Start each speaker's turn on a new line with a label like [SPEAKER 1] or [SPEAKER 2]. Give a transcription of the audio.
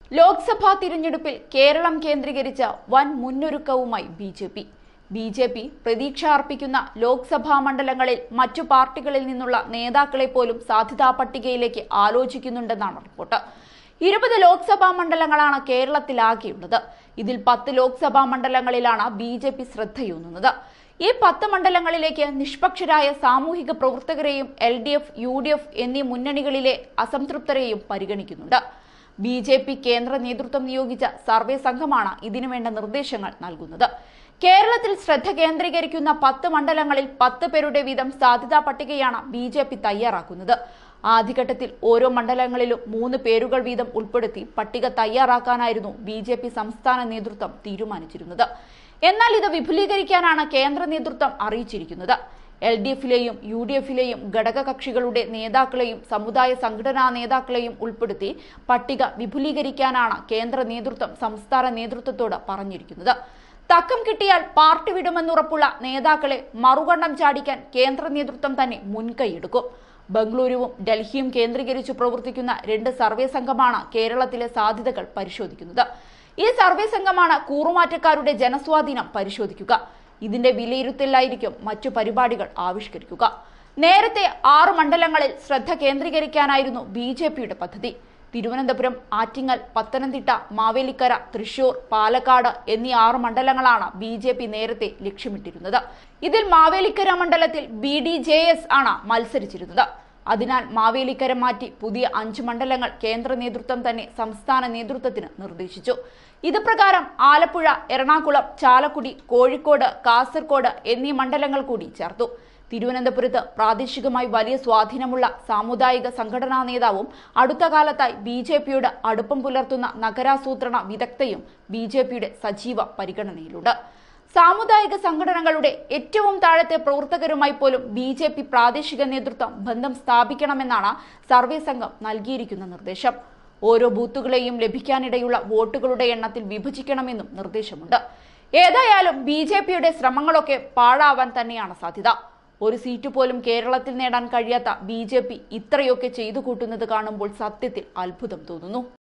[SPEAKER 1] ലോക്സഭാ തിരഞ്ഞെടുപ്പിൽ കേരളം കേന്ദ്രീകരിച്ച വൻ മുന്നൊരുക്കവുമായി B J P B J P പ്രതീക്ഷ അർപ്പിക്കുന്ന ലോക്സഭാ മണ്ഡലങ്ങളിൽ മറ്റു പാർട്ടികളിൽ നിന്നുള്ള നേതാക്കളെ പോലും സാധ്യതാ പട്ടികയിലേക്ക് ആലോചിക്കുന്നുണ്ടെന്നാണ് റിപ്പോർട്ട് ഇരുപത് ലോക്സഭാ മണ്ഡലങ്ങളാണ് കേരളത്തിലാകെയുള്ളത് ഇതിൽ പത്ത് ലോക്സഭാ മണ്ഡലങ്ങളിലാണ് ബി ജെ പി ശ്രദ്ധയൂന്നുന്നത് ഈ പത്ത് മണ്ഡലങ്ങളിലേക്ക് നിഷ്പക്ഷരായ സാമൂഹിക പ്രവർത്തകരെയും L D F U D F എന്നീ മുന്നണികളിലെ അസംതൃപ്തരെയും പരിഗണിക്കുന്നുണ്ട് ബി ജെ പി കേന്ദ്ര നേതൃത്വം നിയോഗിച്ച സർവേ സംഘമാണ് ഇതിനുവേണ്ട നിർദ്ദേശങ്ങൾ നൽകുന്നത് കേരളത്തിൽ ശ്രദ്ധ കേന്ദ്രീകരിക്കുന്ന പത്ത് മണ്ഡലങ്ങളിൽ പത്ത് പേരുടെ വീതം സാധ്യതാ പട്ടികയാണ് ബി ജെ പി തയ്യാറാക്കുന്നത് ആദ്യഘട്ടത്തിൽ ഓരോ മണ്ഡലങ്ങളിലും മൂന്ന് പേരുകൾ വീതം ഉൾപ്പെടുത്തി പട്ടിക തയ്യാറാക്കാനായിരുന്നു ബി ജെ പി സംസ്ഥാന നേതൃത്വം തീരുമാനിച്ചിരുന്നത് എന്നാൽ ഇത് വിപുലീകരിക്കാനാണ് കേന്ദ്ര നേതൃത്വം അറിയിച്ചിരിക്കുന്നത് എൽ ഡി എഫിലെയും യു ഡി എഫിലെയും ഘടകകക്ഷികളുടെ നേതാക്കളെയും സമുദായ സംഘടനാ നേതാക്കളെയും ഉൾപ്പെടുത്തി പട്ടിക വിപുലീകരിക്കാനാണ് കേന്ദ്ര നേതൃത്വം സംസ്ഥാന നേതൃത്വത്തോട് പറഞ്ഞിരിക്കുന്നത് തക്കം കിട്ടിയാൽ പാർട്ടി വിടുമെന്നുറപ്പുള്ള നേതാക്കളെ മറുകണ്ഠം ചാടിക്കാൻ കേന്ദ്ര നേതൃത്വം തന്നെ മുൻകൈയെടുക്കും ബംഗളൂരുവും ഡൽഹിയും കേന്ദ്രീകരിച്ച് പ്രവർത്തിക്കുന്ന രണ്ട് സർവേ സംഘമാണ് കേരളത്തിലെ സാധ്യതകൾ പരിശോധിക്കുന്നത് ഈ സർവേ സംഘമാണ് കൂറുമാറ്റക്കാരുടെ ജനസ്വാധീനം പരിശോധിക്കുക ഇതിന്റെ വിലയിരുത്തലായിരിക്കും മറ്റു പരിപാടികൾ ആവിഷ്കരിക്കുക നേരത്തെ ആറ് മണ്ഡലങ്ങളിൽ ശ്രദ്ധ കേന്ദ്രീകരിക്കാനായിരുന്നു ബി ജെ പിയുടെ പദ്ധതി തിരുവനന്തപുരം ആറ്റിങ്ങൽ പത്തനംതിട്ട മാവേലിക്കര തൃശൂർ പാലക്കാട് എന്നീ ആറ് മണ്ഡലങ്ങളാണ് ബി ജെ പി നേരത്തെ ലക്ഷ്യമിട്ടിരുന്നത് ഇതിൽ മാവേലിക്കര മണ്ഡലത്തിൽ ബി ഡി ജെ എസ് ആണ് മത്സരിച്ചിരുന്നത് അതിനാൽ മാവേലിക്കര മാറ്റി പുതിയ അഞ്ച് മണ്ഡലങ്ങൾ കേന്ദ്ര നേതൃത്വം തന്നെ സംസ്ഥാന നേതൃത്വത്തിന് നിർദ്ദേശിച്ചു ഇത് പ്രകാരം ആലപ്പുഴ എറണാകുളം ചാലക്കുടി കോഴിക്കോട് കാസർഗോഡ് എന്നീ മണ്ഡലങ്ങൾ കൂടി ചേർത്തു തിരുവനന്തപുരത്ത് പ്രാദേശികമായി വലിയ സ്വാധീനമുള്ള സാമുദായിക സംഘടനാ നേതാവും അടുത്ത കാലത്തായി ബി ജെ പിയുടെ അടുപ്പം പുലർത്തുന്ന നഗരാസൂത്രണ വിദഗ്ധയും ബി ജെ പിയുടെ സജീവ പരിഗണനയിലുണ്ട് സാമുദായിക സംഘടനകളുടെ ഏറ്റവും താഴത്തെ പ്രവർത്തകരുമായി പോലും ബി ജെ പി പ്രാദേശിക നേതൃത്വം ബന്ധം സ്ഥാപിക്കണമെന്നാണ് സർവേ സംഘം നൽകിയിരിക്കുന്ന നിർദ്ദേശം ഓരോ ബൂത്തുകളെയും ലഭിക്കാനിടയുള്ള വോട്ടുകളുടെ എണ്ണത്തിൽ വിഭജിക്കണമെന്നും നിർദ്ദേശമുണ്ട് ഏതായാലും ബി ജെ പിയുടെ ശ്രമങ്ങളൊക്കെ പാഴാവാൻ തന്നെയാണ് സാധ്യത ഒരു സീറ്റ് പോലും കേരളത്തിൽ നേടാൻ കഴിയാത്ത ബി ജെ പി ഇത്രയൊക്കെ ചെയ്തു കൂട്ടുന്നത് കാണുമ്പോൾ സത്യത്തിൽ അത്ഭുതം തോന്നുന്നു